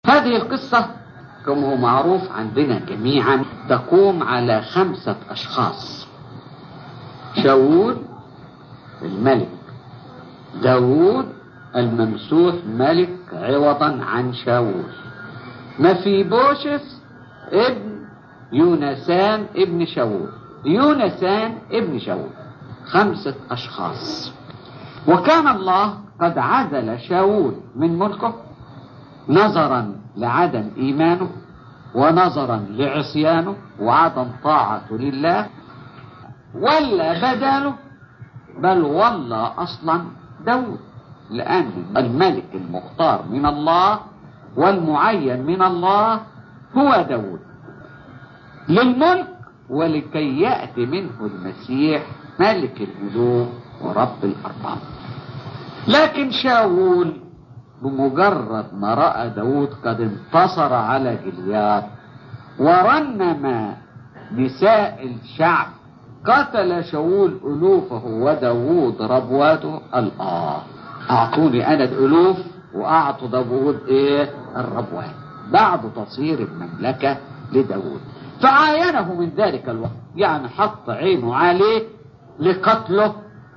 هذه القصة كما هو معروف عندنا جميعا تقوم على خمسة أشخاص شاول الملك داود الممسوح ملك عوضا عن شاول مفيبوشس ابن يونسان ابن شاول يونسان ابن شاول خمسة أشخاص وكان الله قد عزل شاول من ملكه نظرا لعدم إيمانه ونظرا لعصيانه وعدم طاعته لله ولا بداله بل والله أصلا داود لأن الملك المختار من الله والمعين من الله هو داود للملك ولكي يأتي منه المسيح ملك الملوك ورب الأرباب لكن شاول بمجرد ما رأى داود قد انتصر على جليات ورنم نساء الشعب قتل شاول ألوفه وداود ربواته قال آه أعطوني أنا الألوف وأعطوا داود إيه الربوات بعد تصير المملكة لداود فعاينه من ذلك الوقت يعني حط عينه عليه لقتله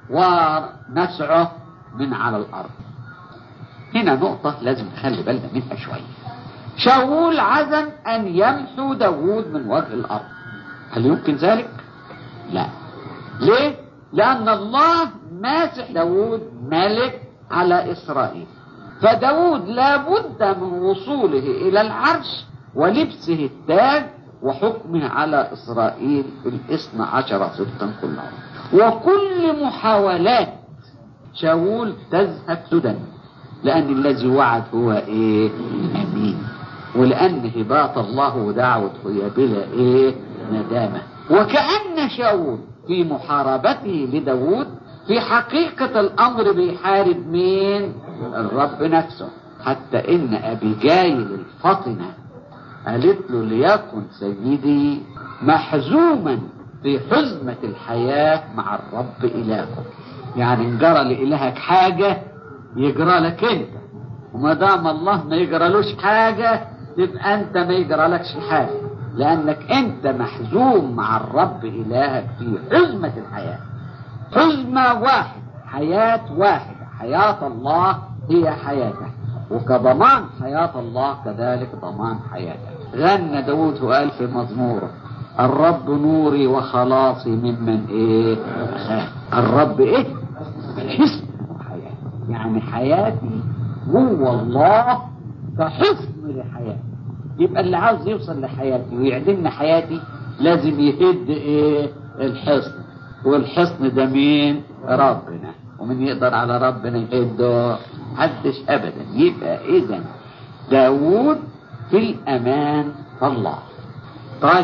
ونسعه من على الأرض هنا نقطة لازم نخلي بالنا منها شوية شاول عزم أن يمحو داود من وجه الأرض هل يمكن ذلك؟ لا ليه؟ لأن الله ماسح داود ملك على إسرائيل فداود لابد من وصوله إلى العرش ولبسه التاج وحكمه على إسرائيل في الاثنى عشر سبتا كلهم وكل محاولات شاول تذهب سدى لأن الذي وعد هو إيه أمين ولأن هباط الله ودعوته هي بلا إيه ندامة وكأن شاول في محاربته لداود في حقيقة الأمر بيحارب مين الرب نفسه حتى إن أبيجايل الفطنة قالت له ليكن سيدي محزوما في حزمة الحياة مع الرب إلهكم يعني ان جرى لإلهك حاجة يجرى لك انت وما دام الله ما يجرالوش حاجة تبقى انت ما يجرالكش حاجة لانك انت محزوم مع الرب إلهك في حزمة الحياة حزمة واحدة حياة واحدة حياة الله هي حياتك وكضمان حياة الله كذلك ضمان حياتك غنى داود وقال في مزموره الرب نوري وخلاصي ممن ايه أخاف الرب ايه حسن حياتي يعني حياتي جوه الله كحسن لحياتي يبقى اللي عاوز يوصل لحياتي ويعدلنا حياتي لازم يهد ايه الحصن والحصن ده مين ربنا ومن يقدر على ربنا يهده محدش ابدا يبقى اذا داود في الامان الله طيب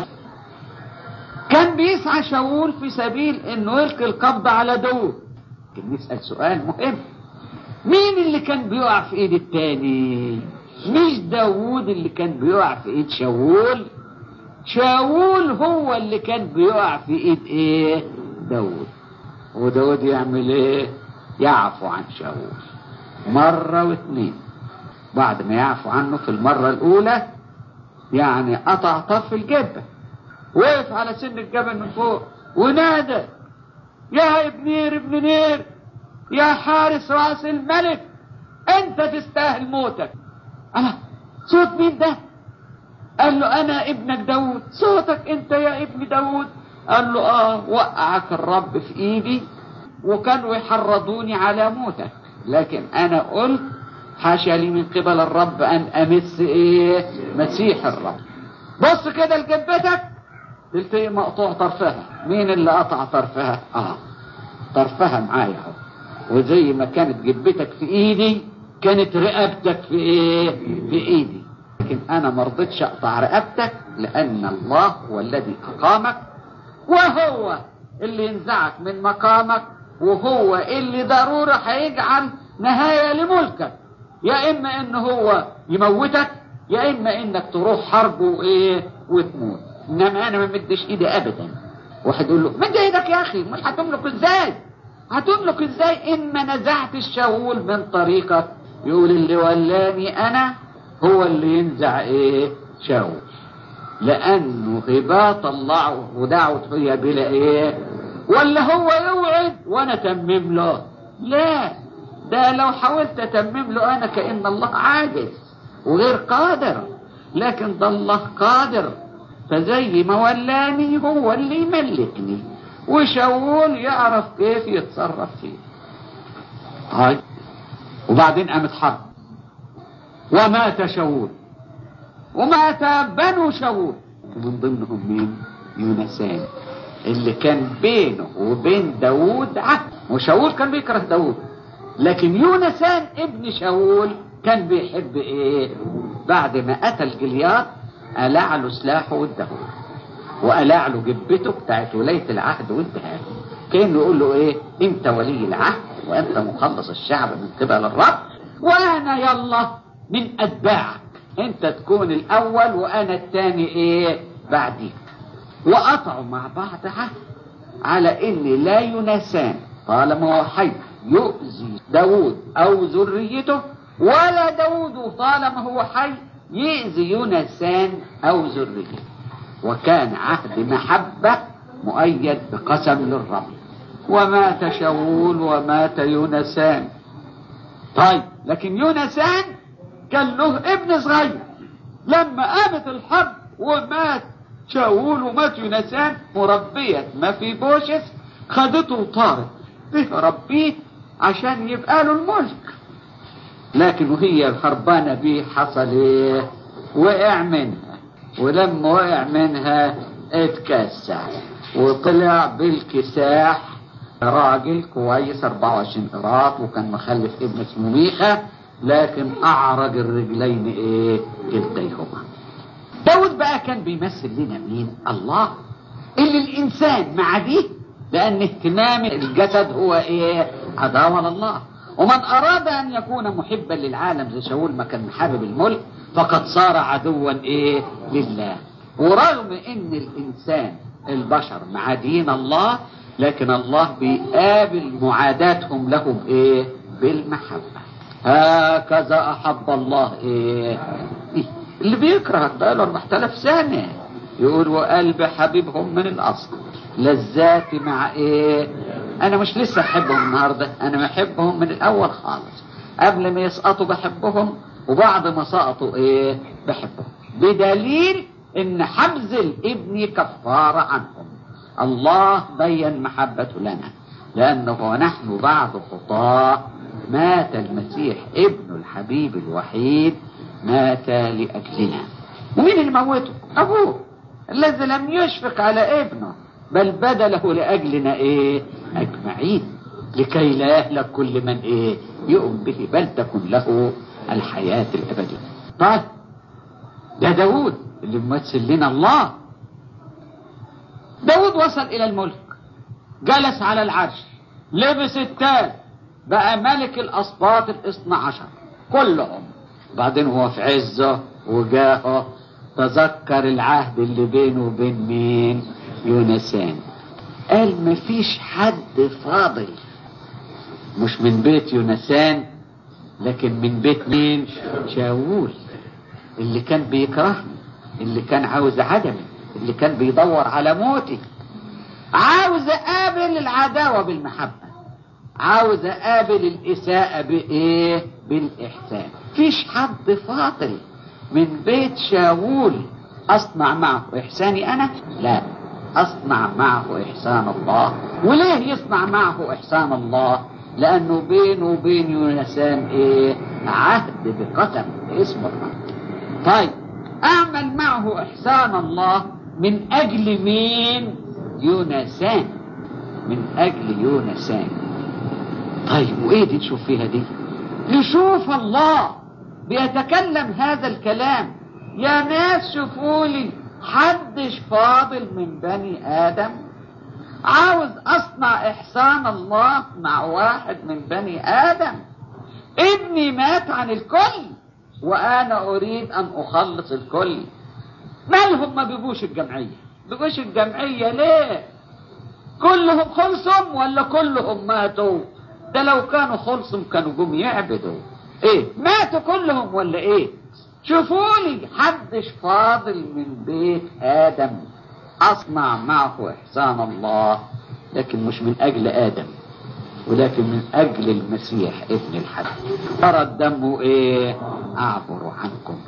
كان بيسعى شاول في سبيل انه يلقي القبض على داود لكن نسأل سؤال مهم مين اللي كان بيقع في ايد التاني مش داوود اللي كان بيقع في ايد شاول شاول هو اللي كان بيقع في ايد ايه داود وداود يعمل ايه يعفو عن شاول مرة واثنين بعد ما يعفو عنه في المرة الاولى يعني قطع طرف الجبه وقف على سن الجبل من فوق ونادى يا ابن نير ابن نير يا حارس راس الملك انت تستاهل موتك انا صوت مين ده قال له انا ابنك داود صوتك انت يا ابن داود قال له اه وقعك الرب في ايدي وكانوا يحرضوني على موتك لكن انا قلت حاشا لي من قبل الرب ان امس ايه مسيح الرب بص كده لجبتك تلتقي مقطوع طرفها مين اللي قطع طرفها اه طرفها معايا اهو وزي ما كانت جبتك في ايدي كانت رقبتك في ايه في ايدي لكن انا ما رضيتش اقطع رقبتك لان الله هو الذي اقامك وهو اللي ينزعك من مقامك وهو اللي ضروري هيجعل نهاية لملكك يا اما ان هو يموتك يا اما انك تروح حرب وايه وتموت انما انا ما مدش ايدي ابدا واحد يقول له مد ايدك يا اخي مش هتملك ازاي هتملك ازاي ان ما نزعت الشهول من طريقك يقول اللي ولاني انا هو اللي ينزع ايه شاول لانه هباط الله ودعوة هي بلا ايه ولا هو يوعد وانا تمم له لا ده لو حاولت اتمم له انا كأن الله عاجز وغير قادر لكن ده الله قادر فزي ما ولاني هو اللي يملكني وشاول يعرف كيف يتصرف فيه هاي وبعدين قامت حرب ومات شاول ومات بنو شاول ومن ضمنهم مين يونسان اللي كان بينه وبين داود عهد وشاول كان بيكره داود لكن يونسان ابن شاول كان بيحب ايه بعد ما قتل جليات قلع له سلاحه واداهوله وقلع له جبته بتاعت ولاية العهد واداها له كأنه يقول له ايه انت ولي العهد وانت مخلص الشعب من قبل الرب وانا يلا من اتباعك انت تكون الاول وانا الثاني ايه بعديك وقطعوا مع بعض عهد على ان لا يناسان طالما هو حي يؤذي داود او ذريته ولا داود طالما هو حي يؤذي يونسان او ذريته وكان عهد محبة مؤيد بقسم للرب ومات شاول ومات يونسان طيب لكن يونسان كان له ابن صغير لما قامت الحرب ومات شاول ومات يونسان مربية ما في بوشس خدته وطارت تهرب بيه عشان يبقى له الملك لكن وهي هربانة بيه حصل ايه وقع منها ولما وقع منها اتكسح وطلع بالكساح راجل كويس 24 قراط وكان مخلف ابن اسمه ميخا لكن اعرج الرجلين ايه كلتيهما داود بقى كان بيمثل لنا مين الله اللي الانسان مع دي لان اهتمام الجسد هو ايه عداوة لله ومن اراد ان يكون محبا للعالم زي شاول ما كان حابب الملك فقد صار عدوا ايه لله ورغم ان الانسان البشر مع دين الله لكن الله بيقابل معاداتهم لهم ايه بالمحبة هكذا احب الله ايه, إيه؟ اللي بيكرهك بقى له 4000 سنة يقول وقلب حبيبهم من الاصل لذاتي مع ايه انا مش لسه احبهم النهاردة انا بحبهم من الاول خالص قبل ما يسقطوا بحبهم وبعد ما سقطوا ايه بحبهم بدليل ان حبز الابن كفارة عنهم الله بين محبته لنا لانه ونحن بعد خطاه مات المسيح ابن الحبيب الوحيد مات لاجلنا ومين اللي موته ابوه الذي لم يشفق على ابنه بل بذله لاجلنا ايه اجمعين لكي لا يهلك كل من ايه يؤمن به بل تكن له الحياة الابدية طيب ده داود اللي ممثل لنا الله داود وصل الى الملك جلس على العرش لبس التاج بقى ملك الاسباط الاثنى عشر كلهم بعدين هو في عزه وجاهه تذكر العهد اللي بينه وبين مين يونسان قال مفيش حد فاضل مش من بيت يونسان لكن من بيت مين شاول اللي كان بيكرهني اللي كان عاوز عدمي اللي كان بيدور على موتي عاوز اقابل العداوة بالمحبة عاوز اقابل الاساءة بايه بالاحسان فيش حد فاضل من بيت شاول اصنع معه احساني انا لا اصنع معه احسان الله وليه يصنع معه احسان الله لانه بينه وبين يونسان ايه عهد بقسم اسم الله طيب اعمل معه احسان الله من اجل مين يونسان من اجل يونسان طيب وايه دي نشوف فيها دي نشوف الله بيتكلم هذا الكلام يا ناس شوفوا لي حدش فاضل من بني ادم عاوز اصنع احسان الله مع واحد من بني ادم ابني مات عن الكل وانا اريد ان اخلص الكل مالهم ما بيجوش الجمعية بيجوش الجمعية ليه كلهم خلصهم ولا كلهم ماتوا ده لو كانوا خلصهم كانوا جم يعبدوا ايه ماتوا كلهم ولا ايه شوفولي حدش فاضل من بيت آدم أصنع معه إحسان الله لكن مش من أجل آدم ولكن من أجل المسيح ابن الحق ترى الدم إيه أعبر عنكم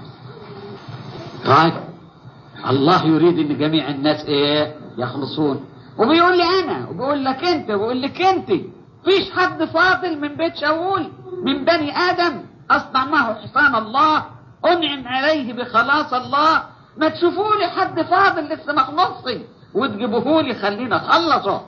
طيب الله يريد ان جميع الناس ايه يخلصون وبيقول لي انا وبيقول لك انت وبيقول لك انت فيش حد فاضل من بيت شاول من بني ادم اصنع معه احسان الله انعم عليه بخلاص الله ما تشوفوا لي حد فاضل لسه ما خلصش وتجيبوه لي خلينا اخلصه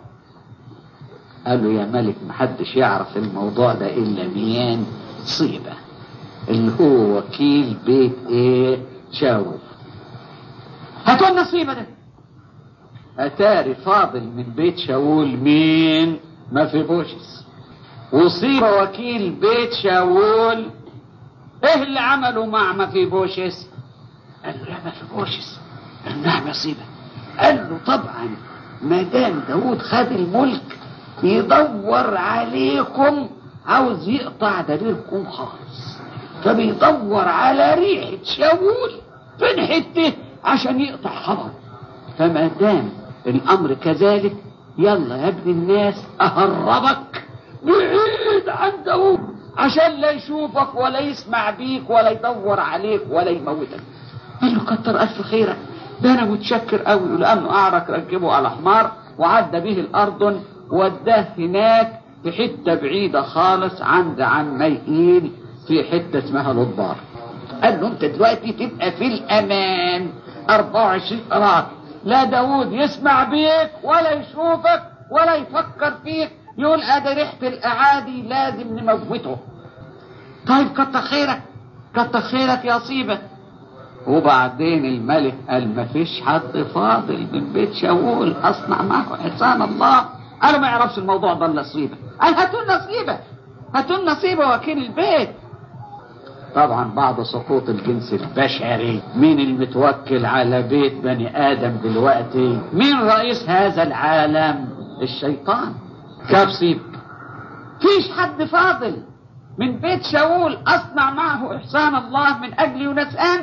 قال له يا ملك محدش يعرف الموضوع ده الا مين صيبه اللي هو وكيل بيت ايه شاول هاتوا النصيبة ده أتاري فاضل من بيت شاول مين ما في بوشس وصيب وكيل بيت شاول ايه اللي عملوا مع ما في بوشس قال له يا ما في بوشس نعم مصيبة قال له طبعا ما دام داود خد الملك يدور عليكم عاوز يقطع دليلكم خالص فبيدور على ريحة شاول فين حته عشان يقطع خبر فما دام الامر كذلك يلا يا ابن الناس اهربك بعيد عن داود عشان لا يشوفك ولا يسمع بيك ولا يدور عليك ولا يموتك قال له كتر الف خيرك ده انا متشكر قوي لانه اعرك ركبه على حمار وعدى به الاردن وداه هناك في حته بعيده خالص عند عميقين في حته اسمها لطبار قال له انت دلوقتي تبقى في الامان 24 ساعة لا داود يسمع بيك ولا يشوفك ولا يفكر فيك يقول ادي ريحة الاعادي لازم نموته طيب كتر خيرك كتر خيرك يا صيبة وبعدين الملك قال ما فيش حد فاضل من بيت شاول اصنع معه احسان الله قالوا ما يعرفش الموضوع ده الا صيبة قال هاتوا النصيبة هاتوا النصيبة وكيل البيت طبعا بعد سقوط الجنس البشري مين المتوكل على بيت بني ادم دلوقتي مين رئيس هذا العالم الشيطان كبسيب فيش حد فاضل من بيت شاول اصنع معه احسان الله من اجل يونسان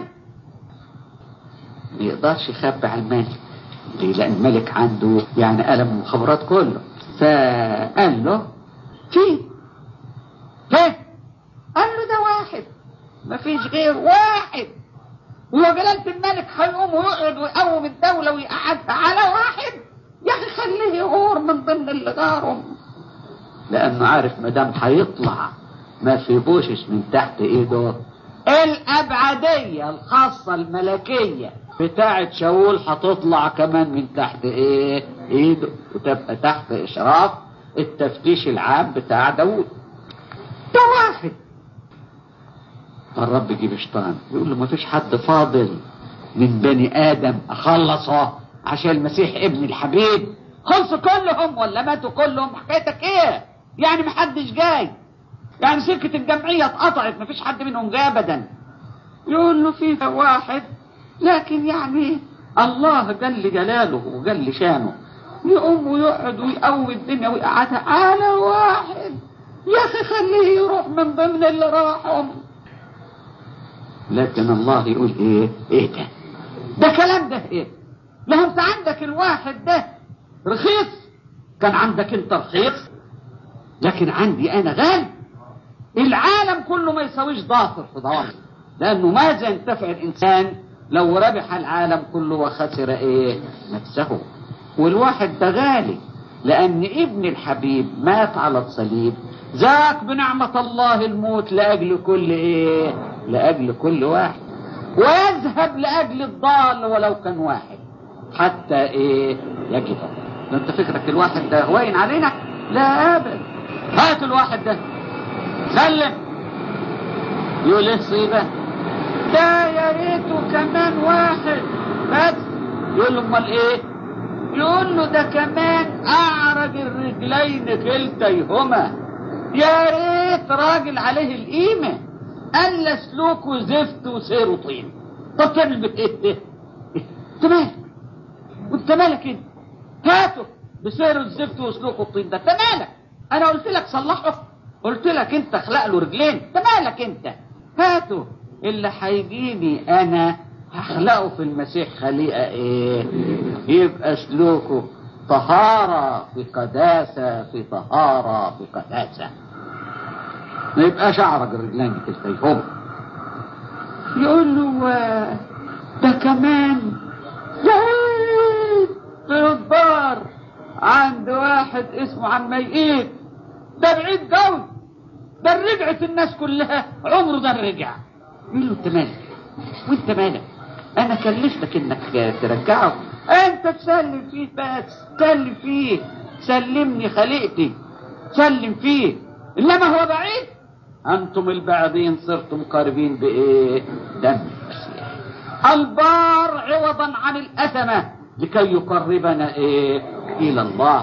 ما يقدرش يخبي على الملك ليه لان الملك عنده يعني قلم المخابرات كله فقال له في في قال له ده واحد مفيش غير واحد وجلالة الملك هيقوم ويقعد ويقوم الدولة ويقعدها على واحد يا اخي خليه يغور من ضمن اللي دارهم لانه عارف ما دام هيطلع ما في بوشش من تحت ايده الابعدية الخاصة الملكية بتاعة شاول هتطلع كمان من تحت ايه ايده وتبقى تحت اشراف التفتيش العام بتاع داود ده واحد فالرب يجيب شيطان يقول له ما فيش حد فاضل من بني ادم اخلصه عشان المسيح ابن الحبيب خلصوا كلهم ولا ماتوا كلهم حكايتك ايه يعني محدش جاي يعني سكة الجمعية اتقطعت مفيش حد منهم جاي ابدا يقول له في واحد لكن يعني الله جل جلاله وجل شانه يقوم ويقعد ويقوي الدنيا ويقعدها على واحد يا اخي خليه يروح من ضمن اللي راحهم لكن الله يقول ايه ايه ده ده كلام ده ايه لا انت عندك الواحد ده رخيص كان عندك انت رخيص لكن عندي انا غالي العالم كله ما يساويش ضافر في ضوافر لانه ماذا ينتفع الانسان لو ربح العالم كله وخسر ايه نفسه والواحد ده غالي لان ابن الحبيب مات على الصليب ذاك بنعمة الله الموت لأجل كل إيه لأجل كل واحد ويذهب لأجل الضال ولو كان واحد حتى إيه يجده ده أنت فكرك الواحد ده هوين علينا لا أبدا هات الواحد ده سلم يقول إيه صيبة ده يا ريته كمان واحد بس يقول له امال ايه يقول له ده كمان اعرج الرجلين كلتيهما يا ريت راجل عليه القيمة قال سلوكه زفت وسيره طين طب تعمل بايه ده انت مالك وانت مالك انت هاته بسيره الزفت وسلوكه الطين ده انت مالك انا قلت لك صلحه قلت لك انت اخلق له رجلين انت مالك انت هاته اللي هيجيني انا هخلقه في المسيح خليقة ايه يبقى سلوكه طهارة في قداسة في طهارة في قداسة ما يبقاش اعرج الرجلين كالتيهم يقول له آه، ده كمان بعيد في الدار عند واحد اسمه عم ميقيت ده بعيد قوي ده رجعت الناس كلها عمره ده رجع يقول له انت مالك وانت مالك انا كلفتك انك ترجعه انت تسلم فيه بس سلم فيه سلمني خليقتي سلم فيه انما هو بعيد انتم البعيدين صرتم قريبين بايه دم المسيح البار عوضا عن الأثمة لكي يقربنا إيه إلى الله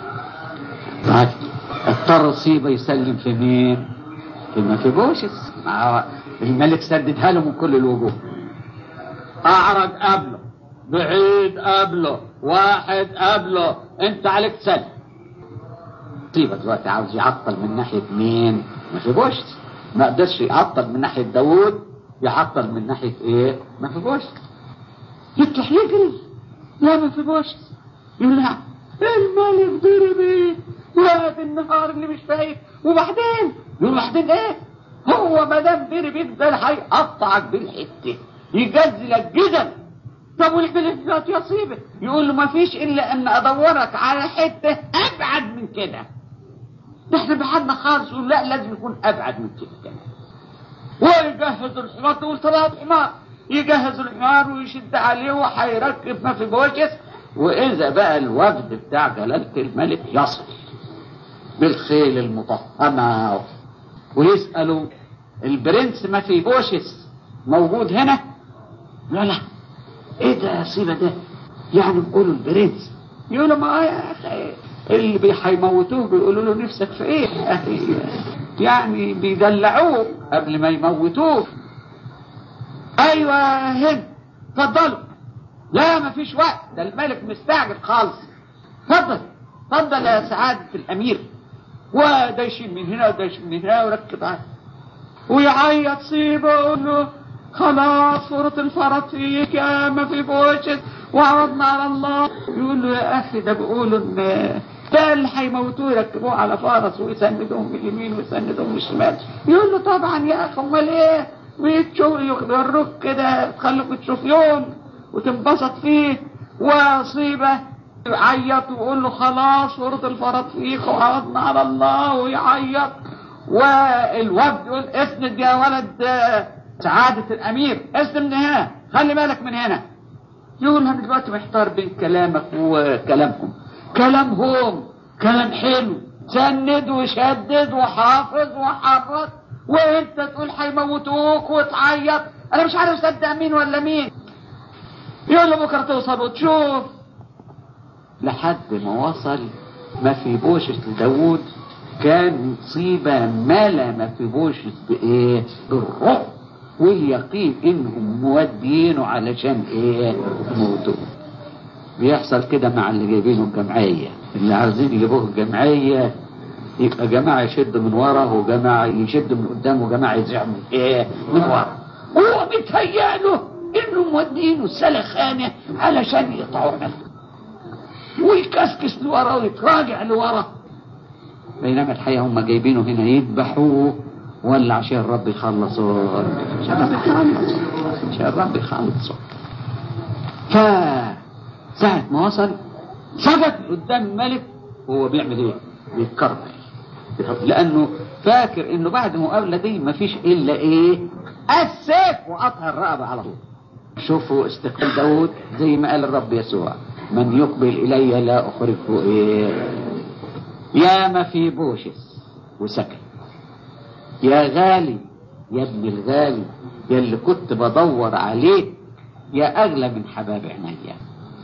طيب الترصيبة يسلم في مين في ما في بوشس مع الملك سددها له من كل الوجوه أعرج قبله بعيد قبله واحد قبله انت عليك تسلم مصيبة دلوقتي عاوز يعطل من ناحية مين ما في بوشس ما قدرش يعطل من ناحية داوود يعطل من ناحية ايه ما في بوش يفتح يجري لا ما في بوش يقول لا الملك ضرب ايه وهذا النهار اللي مش فايق وبعدين يقول بعدين ايه هو ما دام ضرب يفضل هيقطعك بالحته يجزلك جزل طب والملك دلوقتي يصيبك يقول له ما فيش الا ان ادورك على حته ابعد من كده ده احنا بعدنا خالص يقول لا لازم يكون ابعد من كده كمان ويجهز الحمار تقول طلعت حمار يجهز الحمار ويشد عليه وهيركب ما في بوشس واذا بقى الوفد بتاع جلالة الملك يصل بالخيل المطهمة ويسألوا البرنس ما في بوشس موجود هنا لا لا ايه ده يا سيبة ده يعني بيقولوا البرنس يقولوا ما يا اخي اللي بيحيموتوه بيقولوا له نفسك في ايه يعني بيدلعوه قبل ما يموتوه ايوه هند اتفضلوا لا ما فيش وقت ده الملك مستعجل خالص اتفضل اتفضل يا سعادة الامير وده يشيل من هنا وده يشيل من هنا وركب عليه ويعيط سيبه ويقول له خلاص صورة الفرط فيك يا ما في بوشت وعرضنا على الله يقول له يا اخي ده بيقولوا ان ده اللي هيموتوه يركبوه على فرس ويسندوهم من اليمين ويسندوهم من الشمال يقول له طبعا يا اخي امال ايه ويتشوف يخبروك كده تخلوك تشوف يوم وتنبسط فيه وصيبه يعيط ويقول له خلاص ورد الفرط فيك وعرضنا على الله ويعيط والوفد يقول اسند يا ولد سعادة الأمير اسند من هنا خلي بالك من هنا يقول أنا دلوقتي محتار بين كلامك وكلامكم كلامهم كلام حلو سند وشدد وحافظ وحرك وانت تقول هيموتوك وتعيط انا مش عارف اصدق مين ولا مين يقول له بكره توصل وتشوف لحد ما وصل ما في بوشة لداوود كان مصيبة ملا ما في بوشة بإيه؟ بالرعب واليقين إنهم مودينه علشان إيه؟ موتوه بيحصل كده مع اللي جايبينه الجمعية اللي عايزين يجيبوه الجمعية يبقى جماعة يشد من ورا وجماعة يشد من قدام وجماعة يزيع من ايه من ورا هو بيتهيأله انه مودينه السلخانة علشان يقطعوا نفسه ويكسكس لورا ويتراجع لورا بينما الحقيقة هم جايبينه هنا يذبحوه ولا عشان الرب يخلصه عشان الرب يخلصه عشان الرب يخلصه ف ساعة ما وصل سقط قدام الملك وهو بيعمل ايه؟ بيتكرر لانه فاكر انه بعد المقابله دي مفيش الا ايه؟ السيف وقطع الرقبه على طول. شوفوا استقبال داود زي ما قال الرب يسوع من يقبل الي لا اخرجه ايه؟ يا ما في بوشس وسكت. يا غالي يا ابن الغالي يا اللي كنت بدور عليه يا اغلى من حباب عينيا.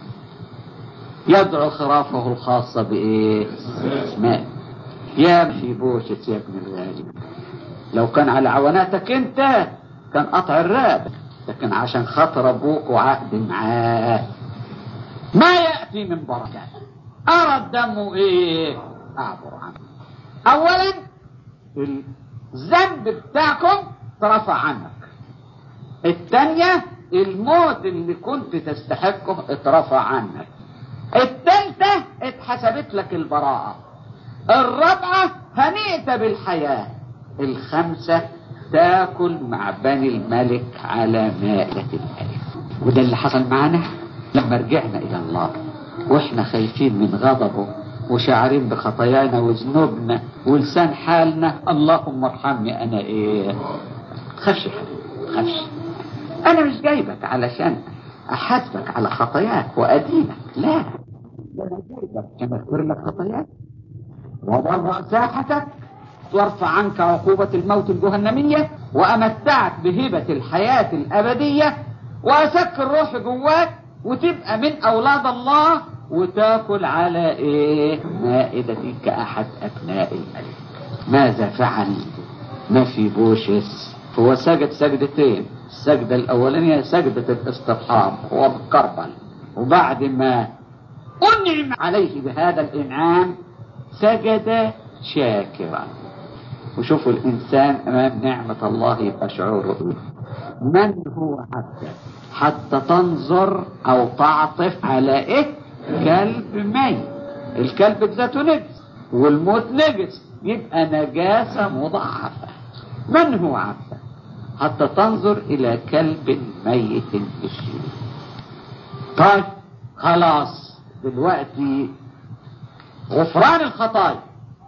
يدعو خرافه الخاصة بإيه؟ اسماء يا في بوشة يا ابن الغالي لو كان على عوناتك انت كان قطع الراب لكن عشان خاطر ابوك وعقد معاه ما يأتي من بركات أرى الدم إيه؟ أعبر عنه أولا الذنب بتاعكم ترفع عنك الثانية الموت اللي كنت تستحقه اترفع عنك الثالثة اتحسبت لك البراءة الرابعة هنئت بالحياة الخمسة تاكل مع بني الملك على مائدة الملك وده اللي حصل معنا لما رجعنا إلى الله واحنا خايفين من غضبه وشاعرين بخطايانا وذنوبنا ولسان حالنا اللهم ارحمني انا ايه خفش يا حبيبي خفش انا مش جايبك علشان احاسبك على خطاياك وادينك لا ده انا جايبك عشان اغفر لك خطاياك وبرأ ساحتك وارفع عنك عقوبة الموت الجهنمية وأمتعك بهبة الحياة الأبدية وأسكر روح جواك وتبقى من أولاد الله وتاكل على إيه مائدتي كأحد أبناء الملك ماذا فعل ما في بوشس هو سجد سجدتين السجدة الأولانية سجدة الاسترحام هو بكربل وبعد ما أنعم عليه بهذا الإنعام سجد شاكرا وشوفوا الإنسان أمام نعمة الله يبقى شعوره إيه من هو عبدك حتى تنظر أو تعطف على إيه كلب ميت الكلب ذاته نجس والموت نجس يبقى نجاسة مضاعفة من هو عبدك حتى تنظر إلى كلب ميت بالشيء طيب خلاص دلوقتي غفران الخطايا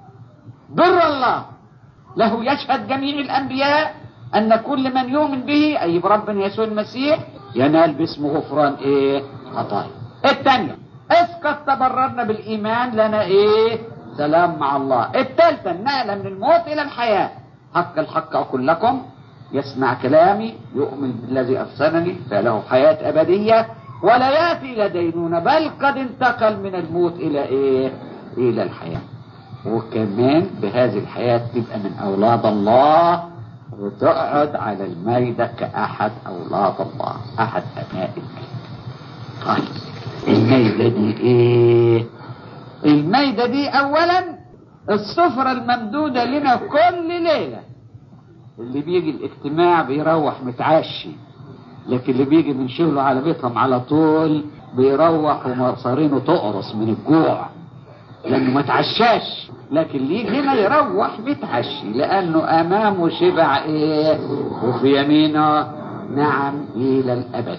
بر الله له يشهد جميع الأنبياء أن كل من يؤمن به أي بربنا يسوع المسيح ينال باسمه غفران إيه خطايا الثانية اسقط تبررنا بالإيمان لنا إيه سلام مع الله الثالثة النقلة من الموت إلى الحياة حق الحق أقول لكم يسمع كلامي يؤمن بالذي أرسلني فله حياة أبدية ولا يأتي إلى دينونة بل قد انتقل من الموت إلى إيه إلى الحياة وكمان بهذه الحياة تبقى من أولاد الله وتقعد على الميدة كأحد أولاد الله أحد أبناء الميدة طيب الميدة دي إيه الميدة دي أولا السفرة الممدودة لنا كل ليلة اللي بيجي الاجتماع بيروح متعشي لكن اللي بيجي من شغله على بيتهم على طول بيروح ومصارينه تقرص من الجوع لانه ما تعشاش لكن اللي يجي هنا يروح متعشي لانه امامه شبع ايه وفي يمينه نعم الى الابد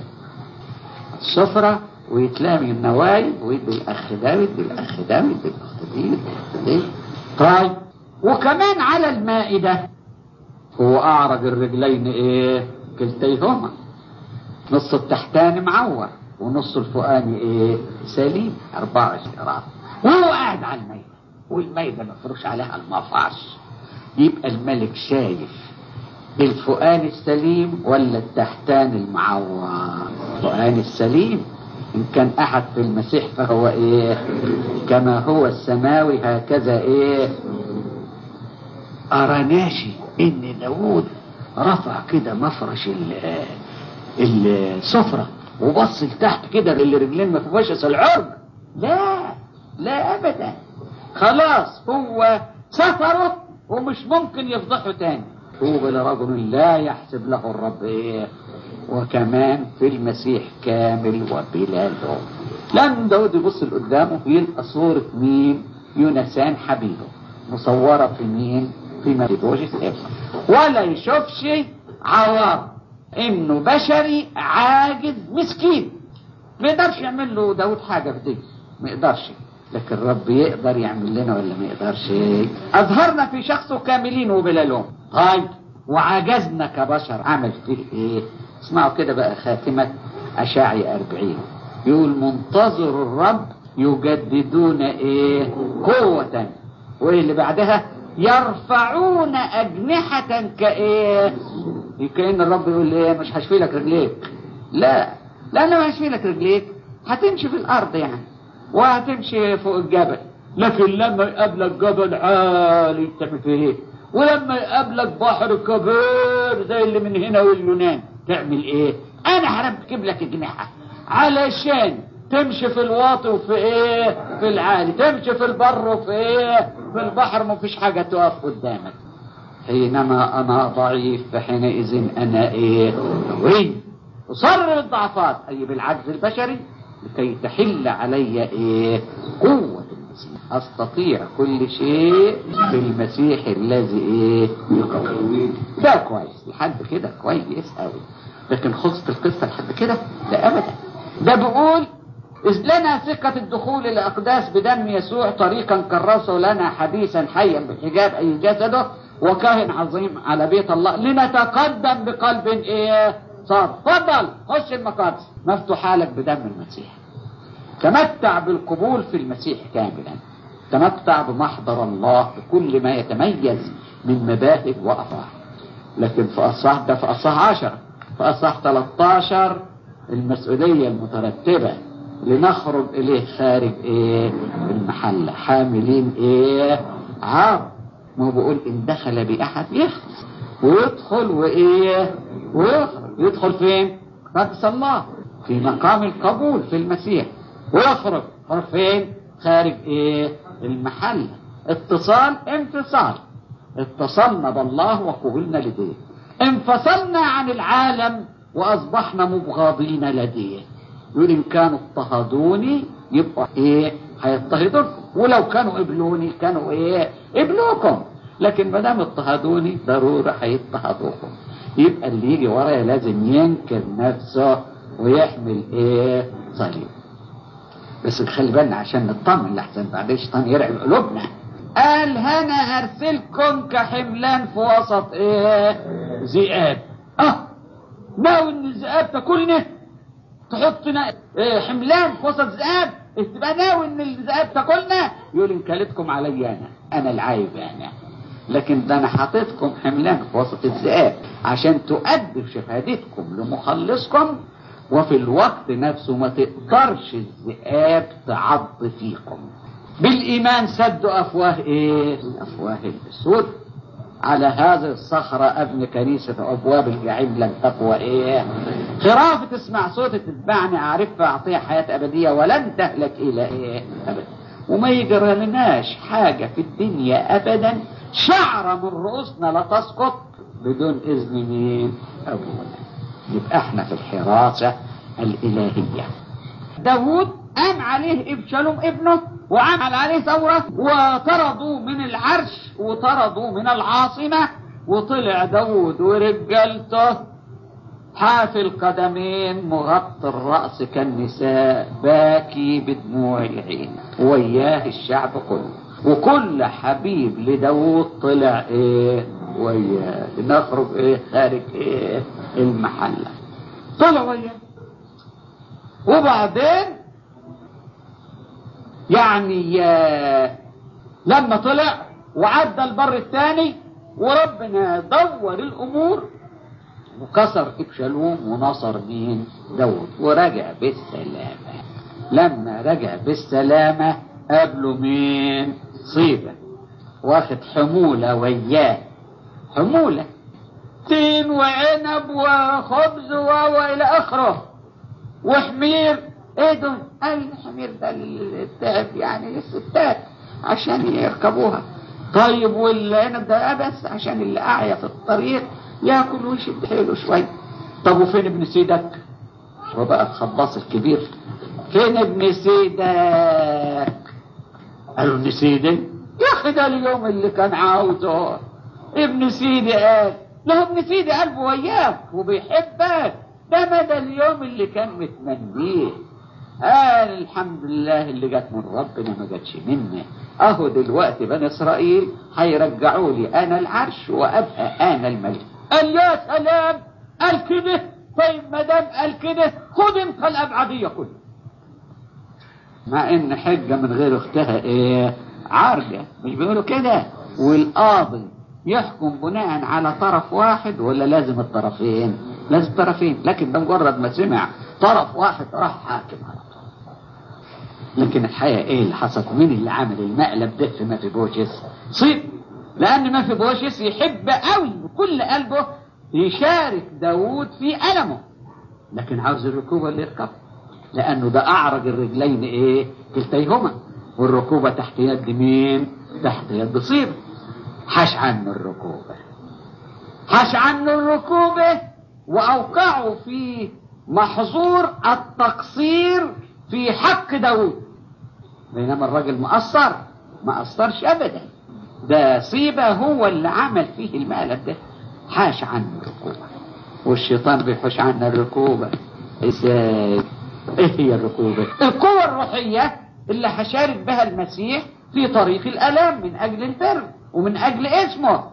السفرة ويتلامي النوايا ويدي الاخ ده ويدي الاخ ده ويدي الاخت دي ويدي الأخت دي طيب وكمان على المائدة هو اعرج الرجلين ايه كلتيهما نص التحتاني معور ونص الفوقاني ايه سليم 24 راس وهو قاعد على الميدة والميدة مفروش عليها المفاش يبقى الملك شايف الفؤان السليم ولا التحتان المعور الفؤان السليم إن كان أحد في المسيح فهو إيه كما هو السماوي هكذا إيه أراناشي إن داوود رفع كده مفرش ال- السفرة وبص لتحت كده للرجلين ما فيهاش العرج لا لا ابدا خلاص هو سفره ومش ممكن يفضحه تاني طوبى لرجل لا يحسب له الرب ايه وكمان في المسيح كامل وبلا لوم لم داود يبص لقدامه يلقى صورة مين يونسان حبيبه مصورة في مين في مفيبوشس ابنه ولا يشوفش عوار انه بشري عاجز مسكين ما يقدرش يعمل له داود حاجة في دي ما يقدرش لكن الرب يقدر يعمل لنا ولا ما يقدرش أظهرنا في شخصه كاملين وبلا لوم طيب وعجزنا كبشر عمل فيه ايه اسمعوا كده بقى خاتمة أشاعي أربعين يقول منتظر الرب يجددون ايه قوة وايه اللي بعدها يرفعون أجنحة كايه كأن الرب يقول ايه مش هشفي لك رجليك لا لأنه ما هشفي لك رجليك هتمشي في الأرض يعني وهتمشي فوق الجبل لكن لما يقابلك جبل عالي تعمل فيه ايه ولما يقابلك بحر كبير زي اللي من هنا واليونان تعمل ايه انا هركب لك اجنحه علشان تمشي في الواطي وفي ايه في العالي تمشي في البر وفي ايه في البحر ما فيش حاجه تقف قدامك حينما أنا ضعيف فحينئذ أنا إيه قوي أصر بالضعفات أي بالعجز البشري لكي تحل علي إيه قوة المسيح أستطيع كل شيء في المسيح الذي إيه يقوي ده كويس لحد كده كويس أوي لكن خلصت القصة لحد كده لا أبدا ده بيقول إذ لنا ثقة الدخول إلى أقداس بدم يسوع طريقا كرسه لنا حديثا حيا بالحجاب أي جسده وكاهن عظيم على بيت الله لنتقدم بقلب إيه صار تفضل خش المقادس مفتوحة لك بدم المسيح تمتع بالقبول في المسيح كاملا تمتع بمحضر الله بكل ما يتميز من مباهج وأفراح لكن في أصح ده في أصح عشر في أصح 13 المسؤولية المترتبة لنخرج إليه خارج إيه المحلة حاملين إيه عار ما هو بيقول إن دخل بأحد يخلص ويدخل وإيه ويخرج يدخل فين قدس الله في مقام القبول في المسيح ويخرج يخرج فين خارج إيه المحلة اتصال انفصال اتصلنا بالله وقبلنا لديه انفصلنا عن العالم وأصبحنا مبغاضين لديه يقول إن كانوا اضطهدوني يبقى إيه هيضطهدونكم ولو كانوا قبلوني كانوا إيه قبلوكم لكن ما دام اضطهدوني ضروري هيضطهدوكم يبقى اللي يجي ورايا لازم ينكر نفسه ويحمل إيه صليب بس خلي بالنا عشان نطمن لحسن بعدين الشيطان يرعب قلوبنا قال هنا ارسلكم كحملان في وسط ايه ذئاب اه ناوي ان الذئاب تاكلنا تحطنا إيه حملان في وسط ذئاب تبقى ناوي ان الذئاب تاكلنا يقول ان كلتكم علي انا انا العايب انا لكن ده انا حاططكم حملان في وسط الذئاب عشان تؤدوا شهادتكم لمخلصكم وفي الوقت نفسه ما تقدرش الذئاب تعض فيكم بالإيمان سدوا أفواه إيه؟ أفواه الأسود على هذه الصخرة ابن كنيسة أبواب الجحيم لن تقوى إيه؟ خرافة تسمع صوت تتبعني أعرفها أعطيها حياة أبدية ولن تهلك إلى إيه؟ أبدا وما يجرى لناش حاجة في الدنيا أبدا شعرة من رؤوسنا لا تسقط بدون إذن مين؟ أبونا يبقى احنا في الحراسة الإلهية داود قام عليه ابشالوم ابنه وعمل عليه ثورة وطردوا من العرش وطردوا من العاصمة وطلع داود ورجالته حافي القدمين مغطي الرأس كالنساء باكي بدموع العين وياه الشعب كله وكل حبيب لداود طلع ايه وياه نخرج ايه خارج ايه المحلة طلع وياه وبعدين يعني لما طلع وعدى البر الثاني وربنا دور الامور وكسر ابشالوم ونصر مين داود ورجع بالسلامة لما رجع بالسلامة قابله مين صيبة واخد حمولة وياه حمولة تين وعنب وخبز والى اخره وحمير ايه دول قال الحمير ده التعب يعني للستات عشان يركبوها طيب والعنب ده بس عشان اللي اعيا في الطريق ياكل ويشد حيله شويه طب وفين ابن سيدك هو بقى الخباص الكبير فين ابن سيدك قالوا ابن سيدي يا اخي ده اليوم اللي كان عاوزه ابن سيدي قال له ابن سيدي قلبه وياك وبيحبك ده مدى اليوم اللي كان متمنيه قال الحمد لله اللي جت من ربنا ما جاتش مني اهو دلوقتي بني اسرائيل هيرجعوا لي انا العرش وابقى انا الملك قال يا سلام قال كده طيب ما دام قال كده خد انت الابعديه كلها مع ان حجه من غير اختها ايه عارجه مش بيقولوا كده والقاضي يحكم بناء على طرف واحد ولا لازم الطرفين لازم طرفين لكن ده مجرد ما سمع طرف واحد راح حاكم على طول لكن الحقيقة ايه اللي حصل مين اللي عمل المقلب ده في ما في بوشس صيب لان ما في بوشس يحب قوي بكل قلبه يشارك داوود في ألمه لكن عاوز الركوبة اللي يركب لأنه ده أعرج الرجلين إيه كلتيهما والركوبة تحت يد مين تحت يد صيب حش عنه الركوبة حش عنه الركوبة وأوقعوا في محظور التقصير في حق داود بينما الراجل مقصر ما قصرش أبدا ده صيبة هو اللي عمل فيه المقلب ده حاش عنه الركوبة والشيطان بيحوش عنا الركوبة ازاي ايه هي الركوبة القوة الروحية اللي هشارك بها المسيح في طريق الألام من أجل البر ومن أجل اسمه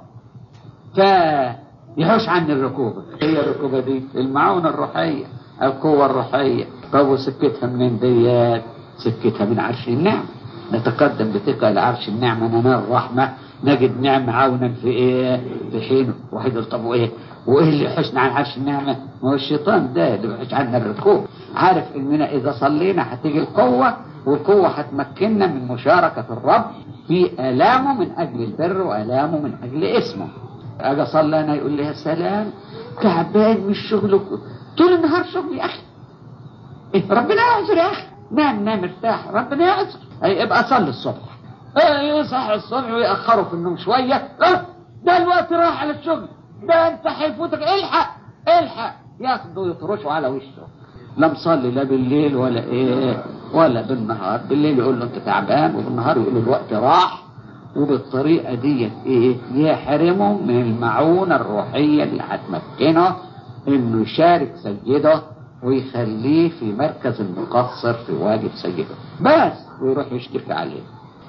فيحوش عن الركوبة هي الركوبة دي المعونة الروحية القوة الروحية طب وسكتها منين ديات سكتها من عرش النعمة نتقدم بثقة لعرش النعمة ننال الرحمة نجد نعمة عونا في ايه في حينه واحد يقول طب وايه وايه اللي يحشنا عن عرش النعمة ما هو الشيطان ده اللي بيحش عنا الركوب عارف اننا اذا صلينا هتيجي القوة والقوة هتمكننا من مشاركة الرب في آلامه من أجل البر وآلامه من أجل اسمه أجي أصلي أنا يقول لي يا سلام تعبان من الشغل طول النهار شغل يا أخي إيه ربنا يعذر يا أخي نام نام ارتاح ربنا يعذر أي ابقى صلي الصبح ايه يصحى الصبح ويأخروا في النوم شوية اه ده الوقت راح على الشغل ده انت هيفوتك الحق الحق ياخدوا يطرشوا على وشه لا مصلي لا بالليل ولا ايه ولا بالنهار بالليل يقول له انت تعبان وبالنهار يقول له الوقت راح وبالطريقة دي ايه يحرمه من المعونة الروحية اللي هتمكنه انه يشارك سيده ويخليه في مركز المقصر في واجب سيده بس ويروح يشتكي عليه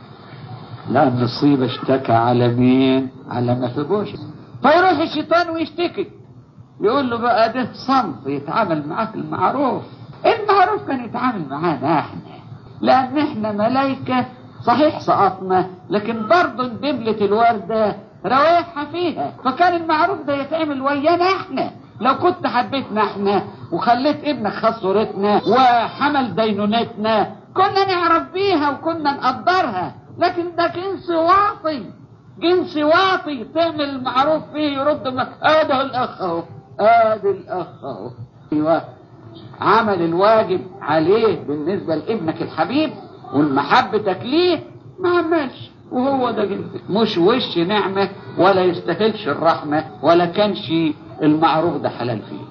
لأن الصيبة اشتكى على مين على ما فيهوش فيروح الشيطان ويشتكي يقول له بقى ده صنف يتعامل معاه المعروف المعروف كان يتعامل معانا احنا لان احنا ملايكة صحيح سقطنا لكن برضه دبلة الوردة روايحها فيها فكان المعروف ده يتعمل ويانا احنا لو كنت حبيتنا احنا وخليت ابنك خد صورتنا وحمل دينونتنا كنا نعرف بيها وكنا نقدرها لكن ده جنس واطي جنس واطي تعمل المعروف فيه يرد لك ادي الاخ اهو ادي الاخ اهو ايوه عمل الواجب عليه بالنسبه لابنك الحبيب والمحبتك ليه ما عملش وهو ده جنسك مش وش نعمه ولا يستاهلش الرحمه ولا كانش المعروف ده حلال فيه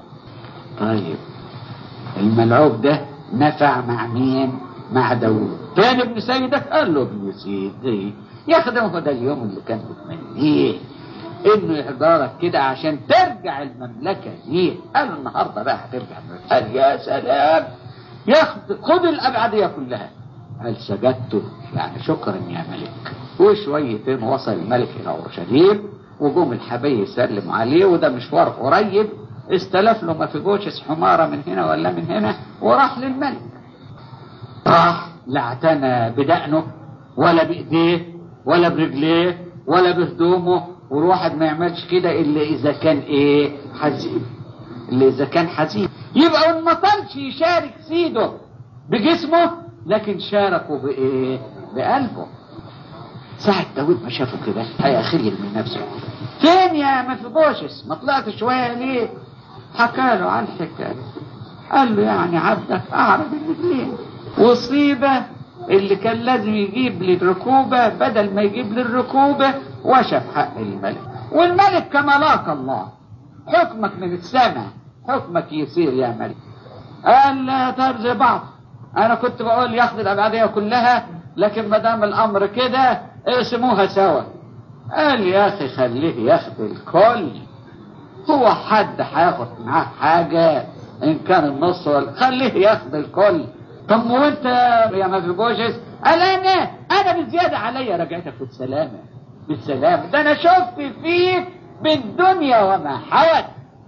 طيب الملعوب ده نفع مع مين مع داوود كان ابن سيدك قال له ابن سيدي يخدمه ده اليوم اللي كان بتمنيه انه يحضرك كده عشان ترجع المملكة دي قال النهاردة بقى هترجع قال يا سلام ياخد خد الابعدية كلها قال سجدت يعني شكرا يا ملك وشويتين وصل الملك الى اورشليم وجم الحبايب يسلموا عليه وده مشوار قريب استلف له ما في جوشس حمارة من هنا ولا من هنا وراح للملك راح لا اعتنى بدقنه ولا بايديه ولا برجليه ولا بهدومه والواحد ما يعملش كده الا اذا كان ايه حزين الا اذا كان حزين يبقى ما طلش يشارك سيده بجسمه لكن شاركه بايه بقلبه ساعة داود ما شافه كده هيخيل من نفسه فين يا مفيبوشس ما طلعت شوية ليه حكى له عن الحكاية قال له يعني عبدك اعرف الاثنين وصيبة اللي كان لازم يجيب لي الركوبة بدل ما يجيب لي الركوبة وشف حق الملك والملك كما لاقى الله حكمك من السماء حكمك يصير يا ملك قال لا طيب زي بعض انا كنت بقول ياخد الابعادية كلها لكن ما دام الامر كده اقسموها سوا قال يا اخي خليه ياخد الكل هو حد هياخد معاه حاجة ان كان النص ولا خليه ياخد الكل طب وانت يا ما في بوشس قال انا انا بالزيادة عليا رجعتك بالسلامة بالسلامة ده انا شفت فيك بالدنيا وما حوت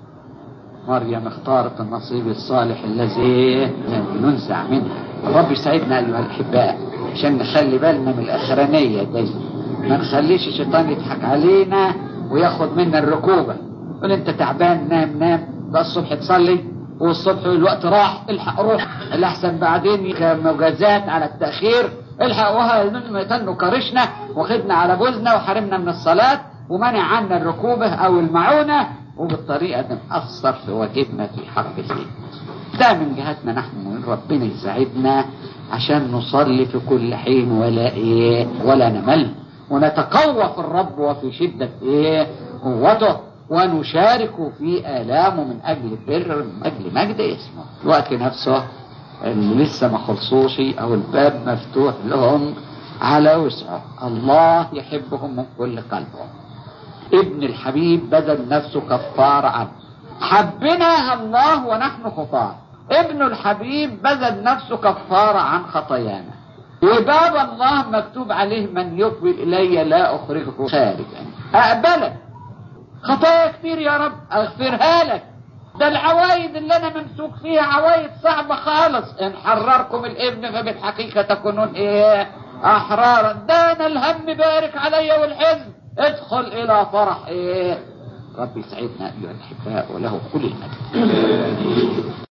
مريم اختارت النصيب الصالح الذي لم ننزع منها الرب يسعدنا ايها الاحباء عشان نخلي بالنا من الاخرانية دي ما نخليش الشيطان يضحك علينا وياخد منا الركوبة يقول انت تعبان نام نام بقى الصبح تصلي والصبح الوقت راح الحق روح الاحسن بعدين مجازات على التأخير الحق وها تنو كرشنا واخدنا على بوزنا وحرمنا من الصلاة ومنع عنا الركوبة او المعونة وبالطريقة دي نأثر في واجبنا في حق الدين ده من جهتنا نحن ربنا يساعدنا عشان نصلي في كل حين ولا ايه ولا نمل ونتقوى في الرب وفي شدة ايه قوته ونشارك في آلامه من أجل بر من أجل مجد اسمه الوقت نفسه اللي لسه ما خلصوش أو الباب مفتوح لهم على وسعه الله يحبهم من كل قلبهم ابن الحبيب بذل نفسه كفار عنه حبنا الله ونحن خطاة ابن الحبيب بذل نفسه كفارة عن خطايانا وباب الله مكتوب عليه من يقبل إلي لا أخرجه خارجا أقبلك خطايا كتير يا رب أغفرها لك ده العوايد اللي أنا ممسوك فيها عوايد صعبة خالص إن حرركم الابن فبالحقيقة تكونون إيه أحرارا ده أنا الهم بارك علي والحزن ادخل إلى فرح إيه رب يسعدنا أيها الأحباء وله كل المجد